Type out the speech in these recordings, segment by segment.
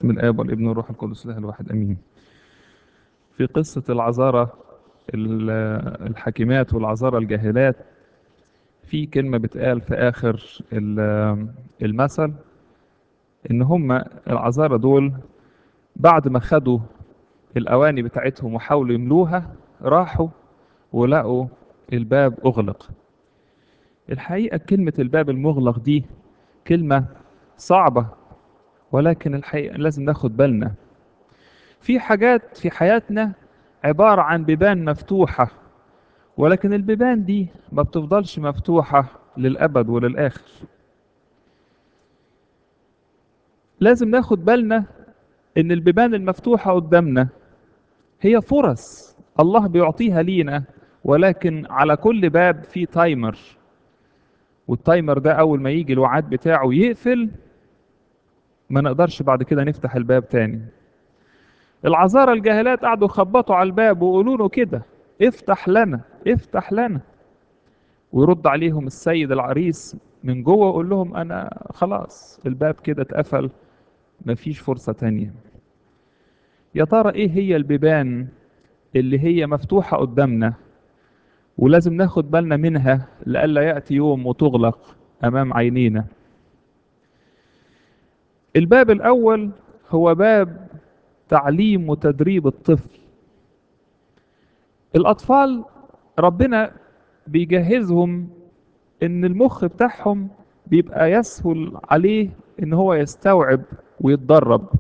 باسم الآب والابن والروح القدس الله الواحد أمين في قصة العذارى ال- الحكيمات والعذارى الجاهلات في كلمة بتقال في آخر ال- المثل إن هم العذارى دول بعد ما خدوا الأواني بتاعتهم وحاولوا يملوها راحوا ولقوا الباب أغلق الحقيقة كلمة الباب المغلق دي كلمة صعبة ولكن الحقيقة لازم ناخد بالنا في حاجات في حياتنا عبارة عن بيبان مفتوحة ولكن البيبان دي ما بتفضلش مفتوحة للأبد وللآخر لازم ناخد بالنا إن البيبان المفتوحة قدامنا هي فرص الله بيعطيها لينا ولكن على كل باب في تايمر والتايمر ده أول ما يجي الوعد بتاعه يقفل ما نقدرش بعد كده نفتح الباب تاني العذارى الجاهلات قعدوا يخبطوا على الباب ويقولوا له كده افتح لنا افتح لنا ويرد عليهم السيد العريس من جوه ويقول لهم انا خلاص الباب كده اتقفل مفيش فرصة تانية يا ترى ايه هي البيبان اللي هي مفتوحة قدامنا ولازم ناخد بالنا منها لئلا يأتي يوم وتغلق أمام عينينا الباب الأول هو باب تعليم وتدريب الطفل الأطفال ربنا بيجهزهم إن المخ بتاعهم بيبقى يسهل عليه إن هو يستوعب ويتدرب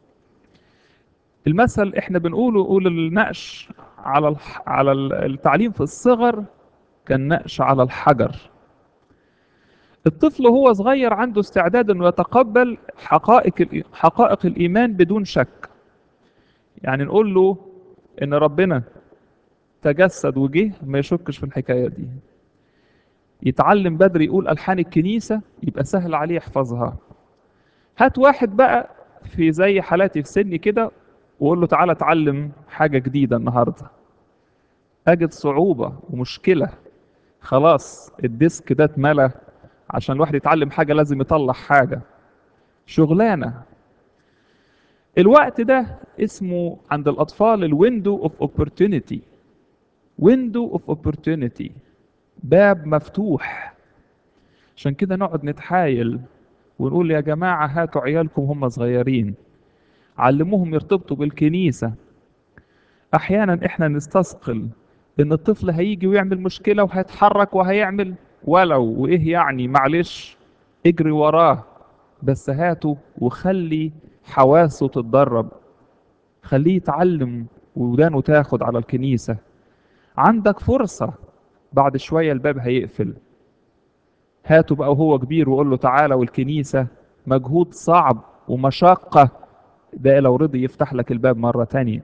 المثل احنا بنقوله قول النقش على الح... على التعليم في الصغر كالنقش على الحجر الطفل وهو صغير عنده استعداد انه يتقبل حقائق ال... حقائق الايمان بدون شك يعني نقول له ان ربنا تجسد وجه ما يشكش في الحكايه دي يتعلم بدري يقول الحان الكنيسه يبقى سهل عليه يحفظها هات واحد بقى في زي حالاتي في سني كده وقول له تعالى اتعلم حاجه جديده النهارده اجد صعوبه ومشكله خلاص الديسك ده اتملى عشان الواحد يتعلم حاجه لازم يطلع حاجه شغلانه الوقت ده اسمه عند الاطفال الويندو اوف اوبورتونيتي ويندو اوف اوبورتونيتي باب مفتوح عشان كده نقعد نتحايل ونقول يا جماعه هاتوا عيالكم هم صغيرين علموهم يرتبطوا بالكنيسه احيانا احنا نستثقل ان الطفل هيجي ويعمل مشكله وهيتحرك وهيعمل ولو وايه يعني معلش اجري وراه بس هاته وخلي حواسه تتدرب خليه يتعلم ودانه تاخد على الكنيسه عندك فرصه بعد شويه الباب هيقفل هاته بقى وهو كبير وقول له تعالى والكنيسه مجهود صعب ومشقه ده لو رضي يفتح لك الباب مره تانيه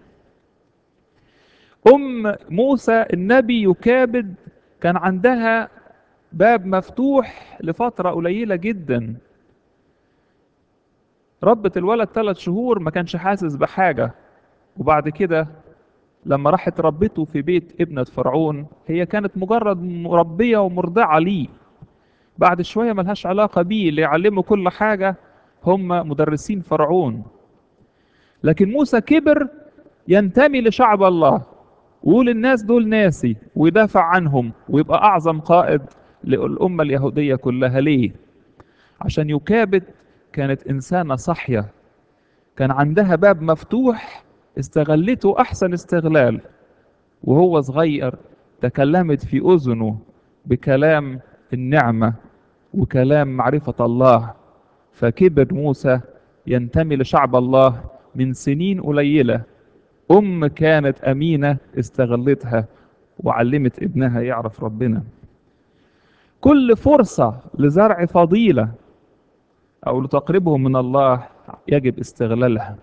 أم موسى النبي يكابد كان عندها باب مفتوح لفترة قليلة جدا ربت الولد ثلاث شهور ما كانش حاسس بحاجة وبعد كده لما راحت ربته في بيت ابنة فرعون هي كانت مجرد مربية ومرضعة ليه بعد شوية ملهاش علاقة بيه اللي يعلمه كل حاجة هم مدرسين فرعون لكن موسى كبر ينتمي لشعب الله ويقول الناس دول ناسي ويدافع عنهم ويبقى أعظم قائد للأمة اليهودية كلها ليه؟ عشان يكابد كانت إنسانة صحية كان عندها باب مفتوح استغلته أحسن استغلال وهو صغير تكلمت في أذنه بكلام النعمة وكلام معرفة الله فكبر موسى ينتمي لشعب الله من سنين قليله أم كانت أمينة استغلتها وعلمت ابنها يعرف ربنا كل فرصة لزرع فضيلة أو لتقربهم من الله يجب استغلالها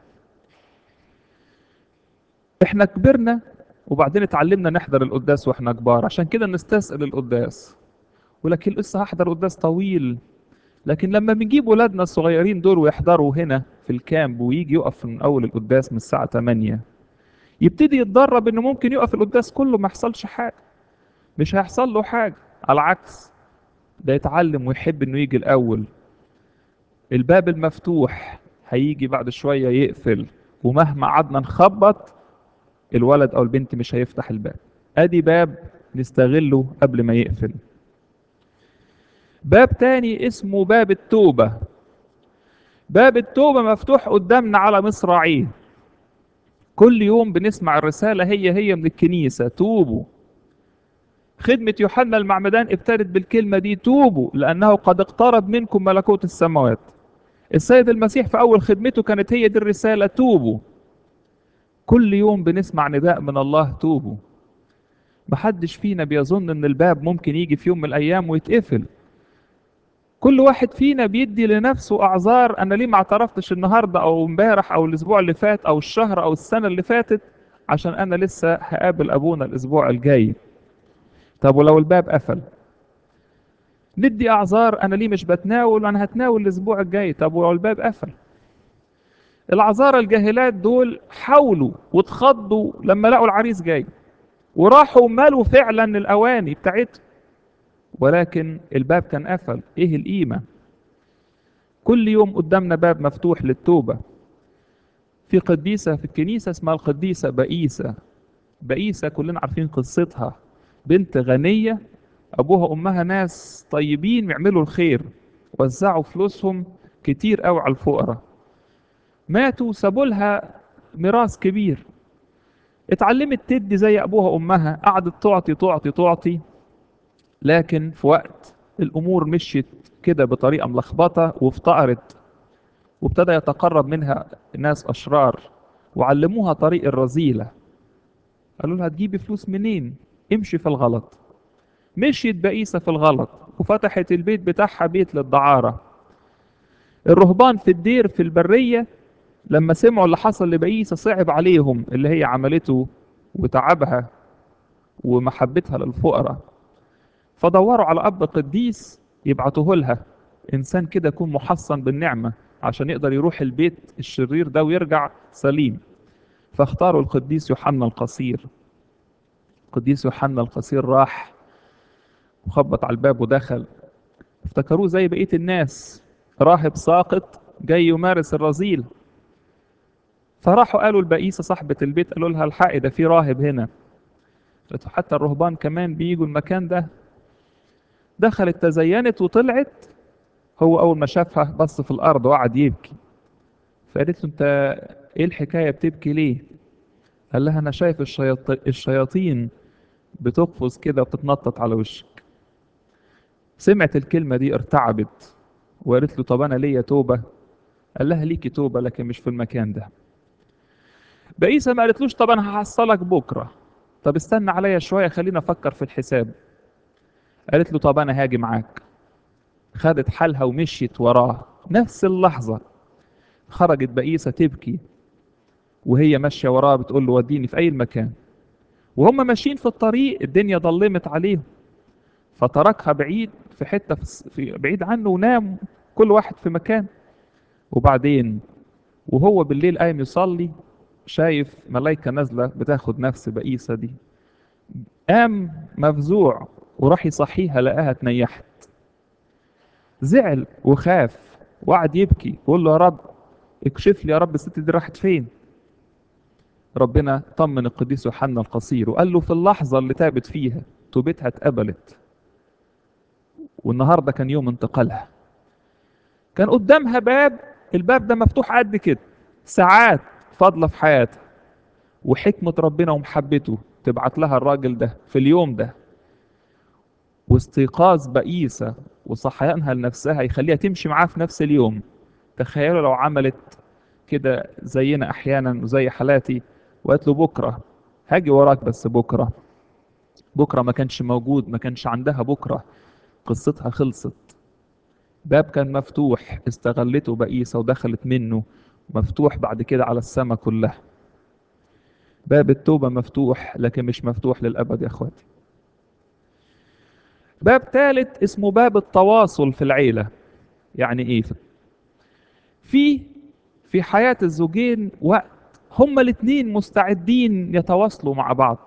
احنا كبرنا وبعدين اتعلمنا نحضر القداس واحنا كبار عشان كده نستسأل القداس ولكن لسه هحضر قداس طويل لكن لما بنجيب ولادنا الصغيرين دول ويحضروا هنا في الكامب ويجي يقف من اول القداس من الساعه 8 يبتدي يتدرب انه ممكن يقف القداس كله ما يحصلش حاجه مش هيحصل له حاجه على العكس ده يتعلم ويحب انه يجي الاول الباب المفتوح هيجي بعد شوية يقفل ومهما قعدنا نخبط الولد أو البنت مش هيفتح الباب أدي باب نستغله قبل ما يقفل باب تاني اسمه باب التوبة باب التوبة مفتوح قدامنا على مصراعيه كل يوم بنسمع الرسالة هي هي من الكنيسة توبوا خدمة يوحنا المعمدان ابتدت بالكلمة دي توبوا لأنه قد اقترب منكم ملكوت السماوات السيد المسيح في أول خدمته كانت هي دي الرسالة توبوا كل يوم بنسمع نداء من الله توبوا محدش فينا بيظن ان الباب ممكن يجي في يوم من الايام ويتقفل كل واحد فينا بيدي لنفسه اعذار انا ليه ما اعترفتش النهارده او امبارح او الاسبوع اللي فات او الشهر او السنه اللي فاتت عشان انا لسه هقابل ابونا الاسبوع الجاي طب ولو الباب قفل ندي اعذار انا ليه مش بتناول انا هتناول الاسبوع الجاي طب ولو الباب قفل العذارى الجاهلات دول حاولوا واتخضوا لما لقوا العريس جاي وراحوا مالوا فعلا الاواني بتاعتهم ولكن الباب كان قفل ايه القيمه كل يوم قدامنا باب مفتوح للتوبه في قديسه في الكنيسه اسمها القديسه بئيسه بئيسه كلنا عارفين قصتها بنت غنيه ابوها وامها ناس طيبين بيعملوا الخير وزعوا فلوسهم كتير قوي على الفقراء ماتوا سابوا لها ميراث كبير اتعلمت تدي زي ابوها وامها قعدت تعطي تعطي تعطي لكن في وقت الامور مشيت كده بطريقه ملخبطه وافتقرت وابتدى يتقرب منها ناس اشرار وعلموها طريق الرذيله قالوا لها تجيبي فلوس منين امشي في الغلط مشيت بئيسه في الغلط وفتحت البيت بتاعها بيت للدعاره الرهبان في الدير في البريه لما سمعوا اللي حصل لبئيسه صعب عليهم اللي هي عملته وتعبها ومحبتها للفقراء فدوروا على اب قديس يبعتوه لها انسان كده يكون محصن بالنعمه عشان يقدر يروح البيت الشرير ده ويرجع سليم فاختاروا القديس يوحنا القصير القديس يوحنا القصير راح وخبط على الباب ودخل افتكروه زي بقيه الناس راهب ساقط جاي يمارس الرذيل فراحوا قالوا البئيسة صاحبة البيت قالوا لها الحقي ده في راهب هنا قالت حتى الرهبان كمان بيجوا المكان ده دخلت تزينت وطلعت هو أول ما شافها بص في الأرض وقعد يبكي فقالت له أنت إيه الحكاية بتبكي ليه؟ قال لها أنا شايف الشياط... الشياطين بتقفز كده وبتتنطط على وشك سمعت الكلمة دي ارتعبت وقالت له طب أنا ليا توبة قال لها ليكي توبة لكن مش في المكان ده بقيسة ما قالتلوش طب انا هحصلك بكره طب استنى عليا شويه خلينا افكر في الحساب قالت له طب انا هاجي معاك خدت حالها ومشيت وراه نفس اللحظه خرجت بقيسه تبكي وهي ماشيه وراه بتقول له وديني في اي مكان وهم ماشيين في الطريق الدنيا ضلمت عليهم فتركها بعيد في حته في بعيد عنه ونام كل واحد في مكان وبعدين وهو بالليل قايم يصلي شايف ملايكة نازلة بتاخد نفس بقيسة دي قام مفزوع وراح يصحيها لقاها تنيحت زعل وخاف وقعد يبكي وقول له يا رب اكشف لي يا رب الست دي راحت فين ربنا طمن القديس يوحنا القصير وقال له في اللحظة اللي تابت فيها توبتها اتقبلت والنهاردة كان يوم انتقالها كان قدامها باب الباب ده مفتوح قد كده ساعات فاضله في حياتها وحكمه ربنا ومحبته تبعت لها الراجل ده في اليوم ده واستيقاظ بئيسه وصحيانها لنفسها يخليها تمشي معاه في نفس اليوم تخيلوا لو عملت كده زينا احيانا وزي حالاتي وقالت له بكره هاجي وراك بس بكره بكره ما كانش موجود ما كانش عندها بكره قصتها خلصت باب كان مفتوح استغلته بئيسه ودخلت منه مفتوح بعد كده على السماء كلها باب التوبة مفتوح لكن مش مفتوح للأبد يا أخواتي باب ثالث اسمه باب التواصل في العيلة يعني إيه في في حياة الزوجين وقت هما الاثنين مستعدين يتواصلوا مع بعض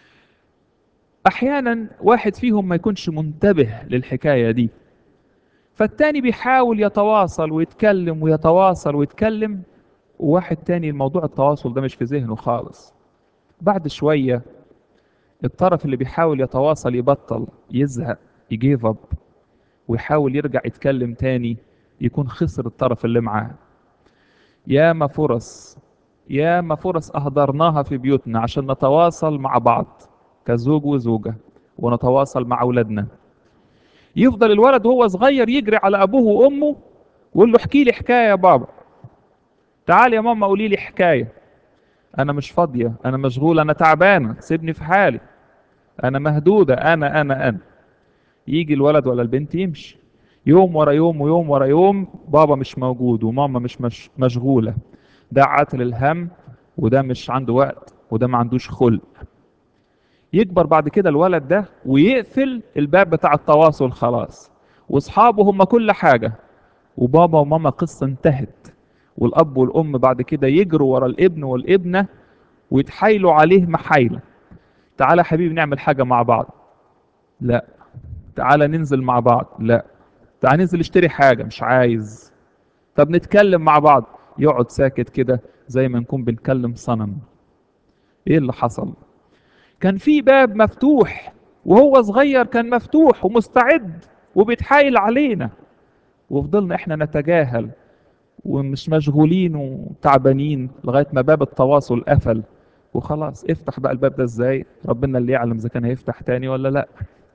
أحيانا واحد فيهم ما يكونش منتبه للحكاية دي فالتاني بيحاول يتواصل ويتكلم ويتواصل ويتكلم وواحد تاني الموضوع التواصل ده مش في ذهنه خالص بعد شوية الطرف اللي بيحاول يتواصل يبطل يزهق يجيف اب ويحاول يرجع يتكلم تاني يكون خسر الطرف اللي معاه ياما فرص ياما فرص أهدرناها في بيوتنا عشان نتواصل مع بعض كزوج وزوجة ونتواصل مع أولادنا يفضل الولد وهو صغير يجري على أبوه وأمه ويقول له احكي لي حكاية يا بابا تعال يا ماما قولي لي حكاية أنا مش فاضية أنا مشغولة أنا تعبانة سيبني في حالي أنا مهدودة أنا أنا أنا يجي الولد ولا البنت يمشي يوم ورا يوم ويوم ورا يوم بابا مش موجود وماما مش مش مشغولة ده عاتل الهم وده مش عنده وقت وده ما عندوش خلق يكبر بعد كده الولد ده ويقفل الباب بتاع التواصل خلاص واصحابه هم كل حاجة وبابا وماما قصة انتهت والاب والام بعد كده يجروا ورا الابن والابنة ويتحايلوا عليه محايلة تعالى يا حبيبي نعمل حاجة مع بعض لا تعالى ننزل مع بعض لا تعالى ننزل اشتري حاجة مش عايز طب نتكلم مع بعض يقعد ساكت كده زي ما نكون بنكلم صنم ايه اللي حصل كان في باب مفتوح وهو صغير كان مفتوح ومستعد وبيتحايل علينا وفضلنا احنا نتجاهل ومش مشغولين وتعبانين لغايه ما باب التواصل قفل وخلاص افتح بقى الباب ده ازاي ربنا اللي يعلم اذا كان هيفتح تاني ولا لا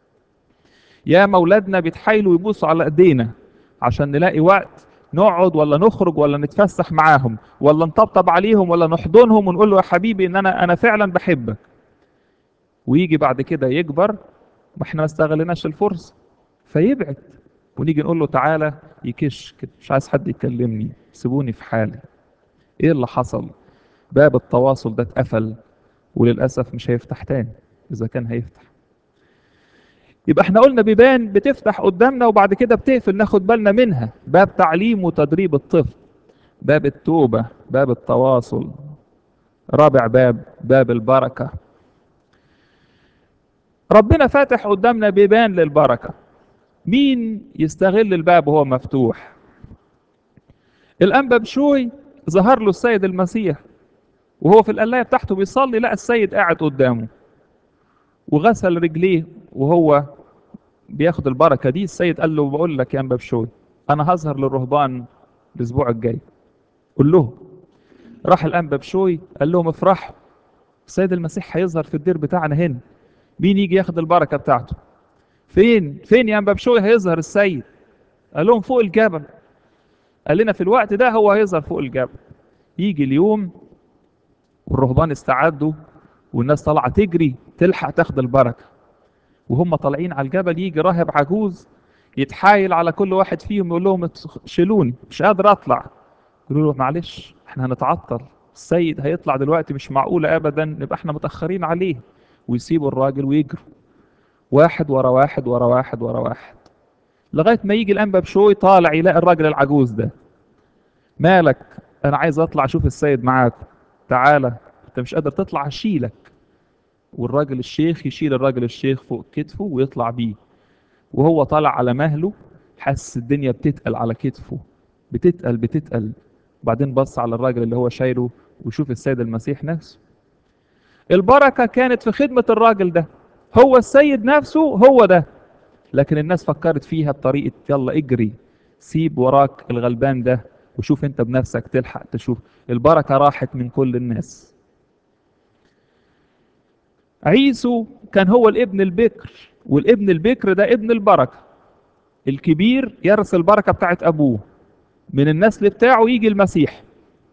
يا مولادنا بيتحايلوا يبوسوا على ايدينا عشان نلاقي وقت نقعد ولا نخرج ولا نتفسح معاهم ولا نطبطب عليهم ولا نحضنهم ونقول له يا حبيبي ان انا انا فعلا بحبك ويجي بعد كده يكبر ما احنا ما استغلناش الفرصه فيبعد ونيجي نقول له تعالى يكش كده مش عايز حد يكلمني سيبوني في حالي ايه اللي حصل باب التواصل ده اتقفل وللاسف مش هيفتح تاني اذا كان هيفتح يبقى احنا قلنا بيبان بتفتح قدامنا وبعد كده بتقفل ناخد بالنا منها باب تعليم وتدريب الطفل باب التوبة باب التواصل رابع باب باب البركة ربنا فاتح قدامنا بيبان للبركة مين يستغل الباب وهو مفتوح الأنبا بشوي ظهر له السيد المسيح وهو في القلاية بتاعته بيصلي لقى السيد قاعد قدامه وغسل رجليه وهو بياخد البركه دي السيد قال له بقول لك يا انبا بشوي انا هظهر للرهبان الاسبوع الجاي قول له راح الانبا بشوي قال لهم افرحوا السيد المسيح هيظهر في الدير بتاعنا هنا مين يجي ياخد البركه بتاعته فين فين يا انبا بشوي هيظهر السيد قال لهم فوق الجبل قال لنا في الوقت ده هو هيظهر فوق الجبل يجي اليوم والرهبان استعدوا والناس طالعه تجري تلحق تاخد البركه وهم طالعين على الجبل يجي راهب عجوز يتحايل على كل واحد فيهم يقول لهم شيلوني مش قادر اطلع يقولوا له معلش احنا هنتعطل السيد هيطلع دلوقتي مش معقوله ابدا نبقى احنا متاخرين عليه ويسيبوا الراجل ويجروا واحد ورا واحد ورا واحد ورا واحد لغايه ما يجي الانبا بشوي طالع يلاقي الراجل العجوز ده مالك انا عايز اطلع اشوف السيد معاكم تعالى انت مش قادر تطلع هشيلك والراجل الشيخ يشيل الراجل الشيخ فوق كتفه ويطلع بيه وهو طالع على مهله حس الدنيا بتتقل على كتفه بتتقل بتتقل بعدين بص على الراجل اللي هو شايله ويشوف السيد المسيح نفسه البركة كانت في خدمة الراجل ده هو السيد نفسه هو ده لكن الناس فكرت فيها بطريقة يلا اجري سيب وراك الغلبان ده وشوف انت بنفسك تلحق تشوف البركة راحت من كل الناس عيسو كان هو الابن البكر والابن البكر ده ابن البركة الكبير يرث البركة بتاعت أبوه من النسل بتاعه يجي المسيح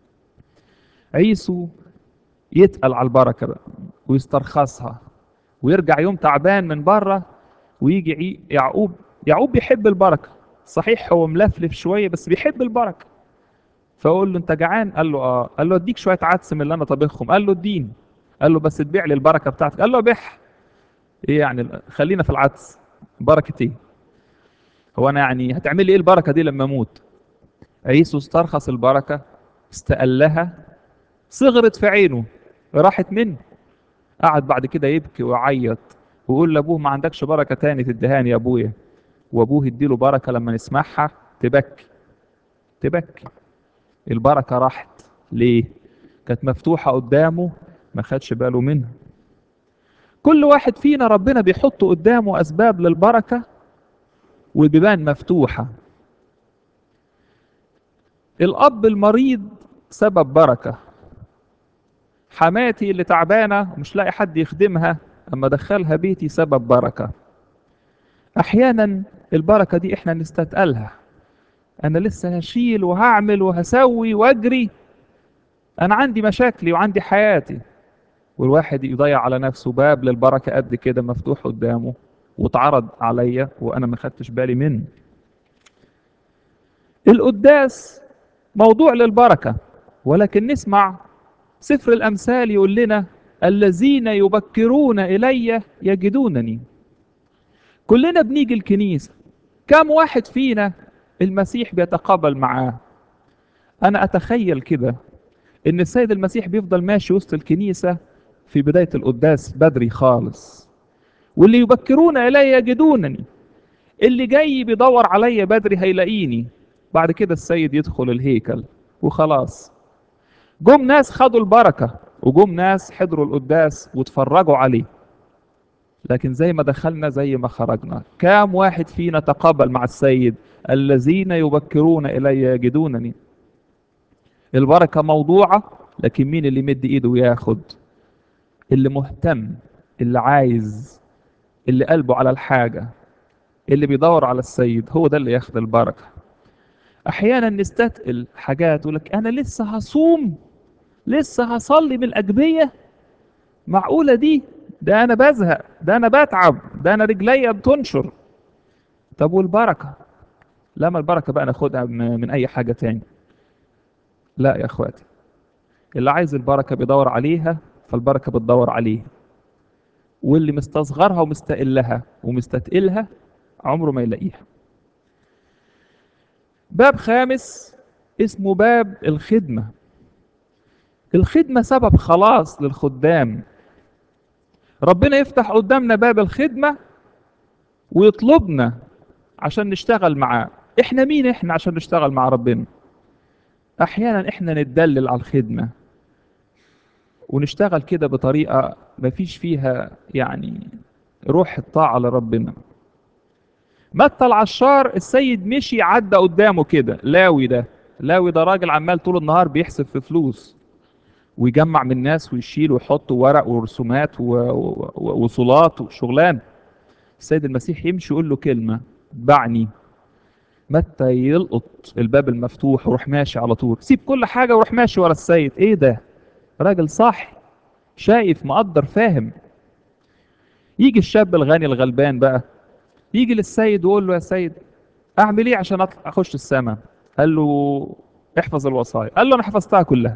عيسو يتقل على البركة بقى ويسترخصها ويرجع يوم تعبان من بره ويجي عي- يعقوب يعقوب بيحب البركة صحيح هو ملفلف شوية بس بيحب البركة فأقول له أنت جعان؟ قال له آه قال له أديك شوية عدس من اللي أنا طبخهم قال له اديني قال له بس تبيع لي البركة بتاعتك قال له بيعها ايه يعني خلينا في العدس بركة ايه هو انا يعني هتعمل لي ايه البركة دي لما اموت عيسو استرخص البركة استقلها صغرت في عينه راحت منه قعد بعد كده يبكي ويعيط ويقول لابوه ما عندكش بركة تاني تدهاني يا ابويا وابوه يديله بركة لما نسمعها تبكي تبكي البركة راحت ليه كانت مفتوحة قدامه ما خدش باله منها كل واحد فينا ربنا بيحط قدامه أسباب للبركة والبيبان مفتوحة الأب المريض سبب بركة حماتي اللي تعبانة ومش لاقي حد يخدمها أما دخلها بيتي سبب بركة أحيانا البركة دي إحنا نستثقلها أنا لسه هشيل وهعمل وهسوي وأجري أنا عندي مشاكلي وعندي حياتي والواحد يضيع على نفسه باب للبركة قد كده مفتوح قدامه واتعرض عليا وأنا ما خدتش بالي منه القداس موضوع للبركة ولكن نسمع سفر الأمثال يقول لنا الذين يبكرون إلي يجدونني كلنا بنيجي الكنيسة كم واحد فينا المسيح بيتقابل معاه أنا أتخيل كده إن السيد المسيح بيفضل ماشي وسط الكنيسة في بداية القداس بدري خالص واللي يبكرون إلي يجدونني اللي جاي بيدور عليا بدري هيلاقيني بعد كده السيد يدخل الهيكل وخلاص جم ناس خدوا البركة وجم ناس حضروا القداس واتفرجوا عليه لكن زي ما دخلنا زي ما خرجنا كام واحد فينا تقابل مع السيد الذين يبكرون إلي يجدونني البركة موضوعة لكن مين اللي مد ايده وياخد اللي مهتم اللي عايز اللي قلبه على الحاجة اللي بيدور على السيد هو ده اللي ياخد البركة احيانا نستثقل حاجات يقول لك انا لسه هصوم لسه هصلي من الاجبيه معقوله دي ده انا بزهق ده انا بتعب ده انا رجليا بتنشر طب والبركه لما البركه بقى ناخدها من اي حاجه تاني لا يا اخواتي اللي عايز البركه بيدور عليها فالبركه بتدور عليه واللي مستصغرها ومستقلها ومستتقلها عمره ما يلاقيها باب خامس اسمه باب الخدمة الخدمة سبب خلاص للخدام ربنا يفتح قدامنا باب الخدمة ويطلبنا عشان نشتغل معاه احنا مين احنا عشان نشتغل مع ربنا احيانا احنا نتدلل على الخدمة ونشتغل كده بطريقة مفيش فيها يعني روح الطاعة لربنا متى العشار السيد مشي عدى قدامه كده لاوي ده لاوي ده راجل عمال طول النهار بيحسب في فلوس ويجمع من الناس ويشيل ويحط ورق ورسومات ووصولات وشغلان السيد المسيح يمشي يقول له كلمة بعني متى يلقط الباب المفتوح ويروح ماشي على طول سيب كل حاجة وروح ماشي ورا السيد ايه ده راجل صح شايف مقدر فاهم يجي الشاب الغني الغلبان بقى يجي للسيد ويقول له يا سيد اعمل ايه عشان أطلع اخش السماء قال له احفظ الوصايا قال له انا حفظتها كلها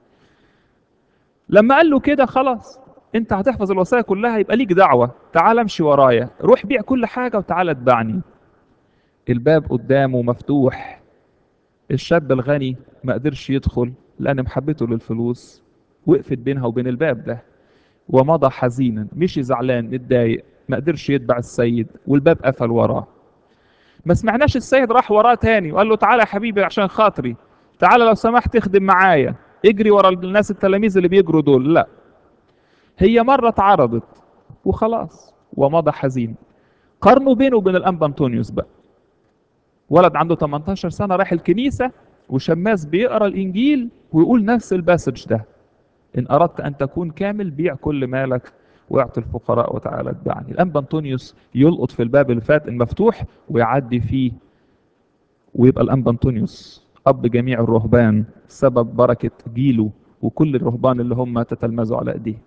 لما قال له كده خلاص انت هتحفظ الوصايا كلها يبقى ليك دعوه تعال امشي ورايا روح بيع كل حاجه وتعال اتبعني الباب قدامه مفتوح الشاب الغني ما قدرش يدخل لان محبته للفلوس وقفت بينها وبين الباب ده ومضى حزينا مشي زعلان متضايق ما قدرش يتبع السيد والباب قفل وراه ما سمعناش السيد راح وراه تاني وقال له تعالى يا حبيبي عشان خاطري تعالى لو سمحت اخدم معايا اجري ورا الناس التلاميذ اللي بيجروا دول لا هي مرة اتعرضت وخلاص ومضى حزين قارنوا بينه وبين الانبا انطونيوس بقى ولد عنده 18 سنة راح الكنيسة وشماس بيقرا الانجيل ويقول نفس الباسج ده ان اردت ان تكون كامل بيع كل مالك واعطي الفقراء وتعالى اتبعني الانبا انطونيوس يلقط في الباب اللي فات المفتوح ويعدي فيه ويبقى الانبا انطونيوس اب جميع الرهبان سبب بركه جيله وكل الرهبان اللي هم تتلمذوا على ايديه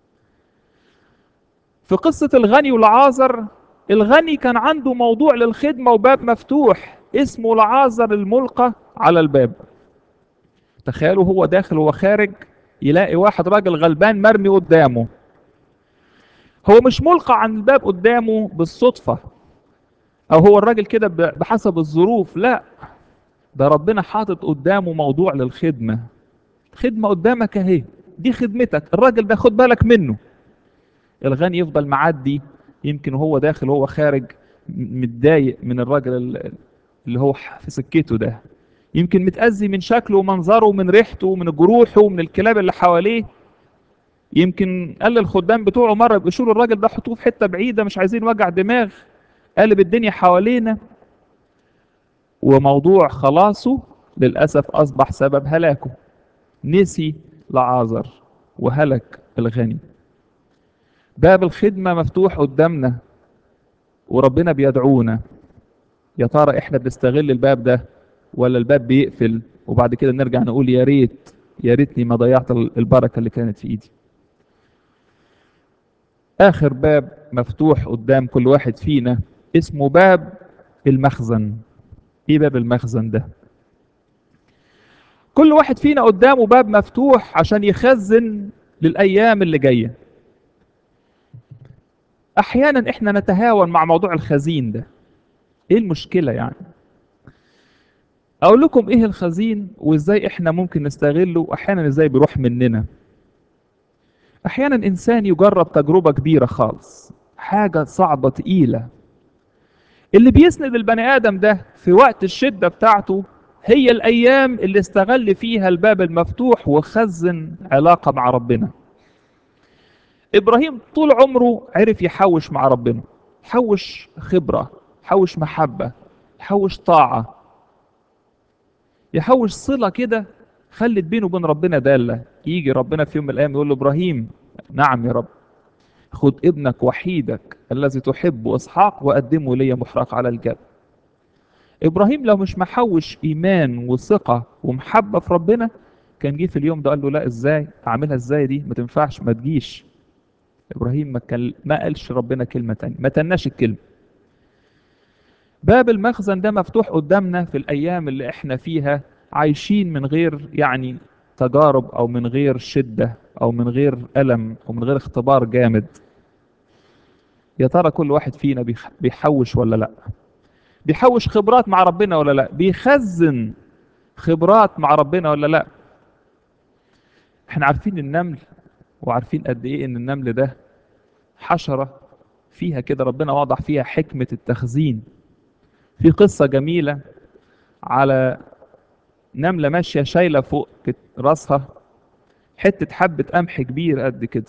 في قصه الغني والعازر الغني كان عنده موضوع للخدمه وباب مفتوح اسمه العازر الملقى على الباب تخيلوا هو داخل وهو خارج يلاقي واحد راجل غلبان مرمي قدامه هو مش ملقى عن الباب قدامه بالصدفة أو هو الراجل كده بحسب الظروف لا ده ربنا حاطط قدامه موضوع للخدمة خدمة قدامك اهي دي خدمتك الراجل ده خد بالك منه الغني يفضل معدي يمكن هو داخل وهو خارج م- متضايق من الراجل ال- اللي هو ح- في سكته ده يمكن متأذي من شكله ومنظره ومن ريحته ومن جروحه ومن الكلاب اللي حواليه يمكن قال للخدام بتوعه مرة بيشيلوا الراجل ده حطوه في حتة بعيدة مش عايزين وجع دماغ قلب الدنيا حوالينا وموضوع خلاصه للأسف أصبح سبب هلاكه نسي لعازر وهلك الغني باب الخدمة مفتوح قدامنا وربنا بيدعونا يا ترى احنا بنستغل الباب ده ولا الباب بيقفل وبعد كده نرجع نقول يا ريت يا ريتني ما ضيعت البركة اللي كانت في ايدي آخر باب مفتوح قدام كل واحد فينا اسمه باب المخزن ايه باب المخزن ده كل واحد فينا قدامه باب مفتوح عشان يخزن للأيام اللي جاية أحيانا إحنا نتهاون مع موضوع الخزين ده إيه المشكلة يعني أقول لكم إيه الخزين وإزاي إحنا ممكن نستغله وأحيانا إزاي بيروح مننا أحيانا إنسان يجرب تجربة كبيرة خالص حاجة صعبة تقيلة اللي بيسند البني آدم ده في وقت الشدة بتاعته هي الأيام اللي استغل فيها الباب المفتوح وخزن علاقة مع ربنا إبراهيم طول عمره عرف يحوش مع ربنا حوش خبرة حوش محبة يحوش طاعة يحوش صلة كده خلت بينه وبين ربنا دالة يجي ربنا في يوم من الأيام يقول له إبراهيم نعم يا رب خد ابنك وحيدك الذي تحبه إسحاق وقدمه لي محرق على الجبل إبراهيم لو مش محوش إيمان وثقة ومحبة في ربنا كان جه في اليوم ده قال له لا إزاي أعملها إزاي دي ما تنفعش ما تجيش إبراهيم ما, كان ما قالش ربنا كلمة تانية ما تناش الكلمة باب المخزن ده مفتوح قدامنا في الأيام اللي إحنا فيها عايشين من غير يعني تجارب أو من غير شدة أو من غير ألم أو من غير اختبار جامد يا ترى كل واحد فينا بيح- بيحوش ولا لأ بيحوش خبرات مع ربنا ولا لأ بيخزن خبرات مع ربنا ولا لأ احنا عارفين النمل وعارفين قد ايه ان النمل ده حشرة فيها كده ربنا وضع فيها حكمة التخزين في قصة جميلة على نملة ماشية شايلة فوق كت- راسها حتة حبة قمح كبير قد كده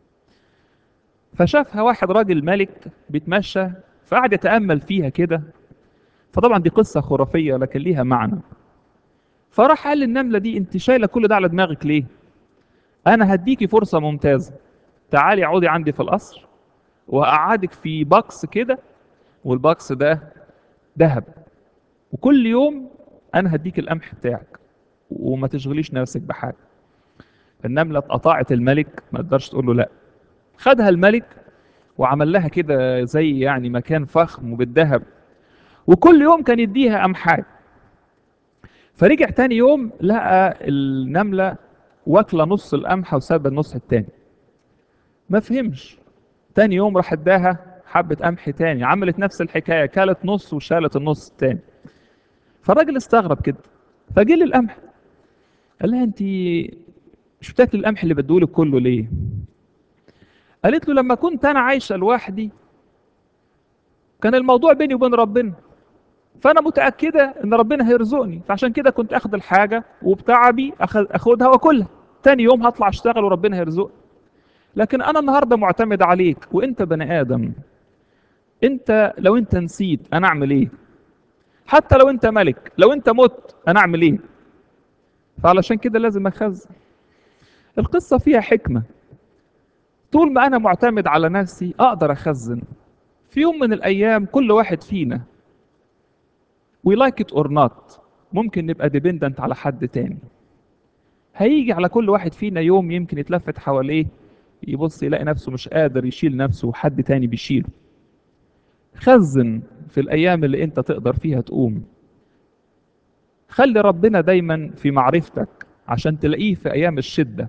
فشافها واحد راجل ملك بيتمشى فقعد يتأمل فيها كده فطبعا دي قصة خرافية لكن ليها معنى فراح قال للنملة دي انت شايلة كل ده على دماغك ليه انا هديكي فرصة ممتازة تعالي اقعدي عندي في القصر وهقعدك في بكس كده والبكس ده ذهب وكل يوم انا هديك القمح بتاعك وما تشغليش نفسك بحاجة النملة اتقطعت الملك ما تقدرش تقول له لا خدها الملك وعمل لها كده زي يعني مكان فخم وبالذهب وكل يوم كان يديها قمحات فرجع تاني يوم لقى النملة واكلة نص القمحة وسابة النص التاني ما فهمش تاني يوم راح اداها حبة قمح تاني عملت نفس الحكاية كالت نص وشالت النص التاني فالراجل استغرب كده فجه للقمح قال لها انت مش بتاكلي القمح اللي بديهولك كله ليه قالت له لما كنت انا عايشه لوحدي كان الموضوع بيني وبين ربنا فانا متاكده ان ربنا هيرزقني فعشان كده كنت اخد الحاجه وبتعبي أخ- اخدها واكلها تاني يوم هطلع اشتغل وربنا هيرزقني لكن انا النهارده معتمد عليك وانت بني ادم انت لو انت نسيت انا اعمل ايه حتى لو انت ملك لو انت مت انا اعمل ايه فعلشان كده لازم اخزن القصه فيها حكمه طول ما انا معتمد على نفسي اقدر اخزن في يوم من الايام كل واحد فينا we like it or not ممكن نبقى dependent على حد تاني هيجي على كل واحد فينا يوم يمكن يتلفت حواليه يبص يلاقي نفسه مش قادر يشيل نفسه وحد تاني بيشيله خزن في الايام اللي انت تقدر فيها تقوم خلي ربنا دايما في معرفتك عشان تلاقيه في ايام الشده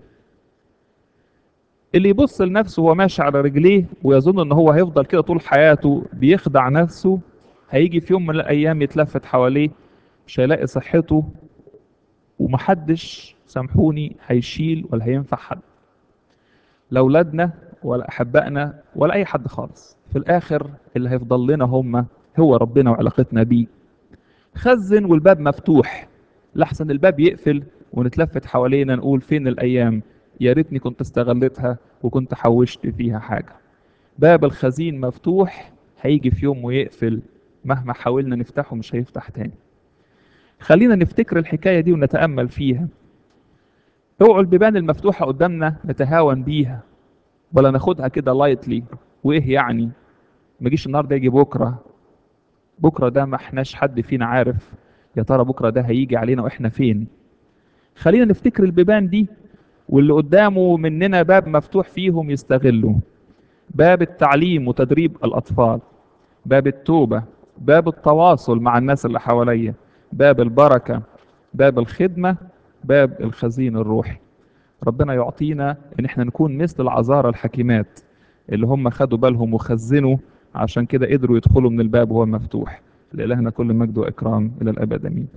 اللي يبص لنفسه وهو ماشي على رجليه ويظن ان هو هيفضل كده طول حياته بيخدع نفسه هيجي في يوم من الايام يتلفت حواليه مش هيلاقي صحته ومحدش سامحوني هيشيل ولا هينفع حد لا اولادنا ولا احبائنا ولا اي حد خالص في الاخر اللي هيفضل لنا هم هو ربنا وعلاقتنا بيه خزن والباب مفتوح لحسن الباب يقفل ونتلفت حوالينا نقول فين الايام يا ريتني كنت استغلتها وكنت حوشت فيها حاجه باب الخزين مفتوح هيجي في يوم ويقفل مهما حاولنا نفتحه مش هيفتح تاني خلينا نفتكر الحكايه دي ونتامل فيها اوعوا البيبان المفتوحه قدامنا نتهاون بيها ولا ناخدها كده لايتلي وايه يعني ما يجيش النهارده يجي بكره بكره ده ما احناش حد فينا عارف يا ترى بكره ده هيجي علينا واحنا فين خلينا نفتكر البيبان دي واللي قدامه مننا باب مفتوح فيهم يستغله باب التعليم وتدريب الاطفال باب التوبه باب التواصل مع الناس اللي حواليا باب البركه باب الخدمه باب الخزين الروحي ربنا يعطينا ان احنا نكون مثل العذارى الحكيمات اللي هم خدوا بالهم وخزنوا عشان كده قدروا يدخلوا من الباب وهو مفتوح لإلهنا كل مجد وإكرام إلى الأبد أمين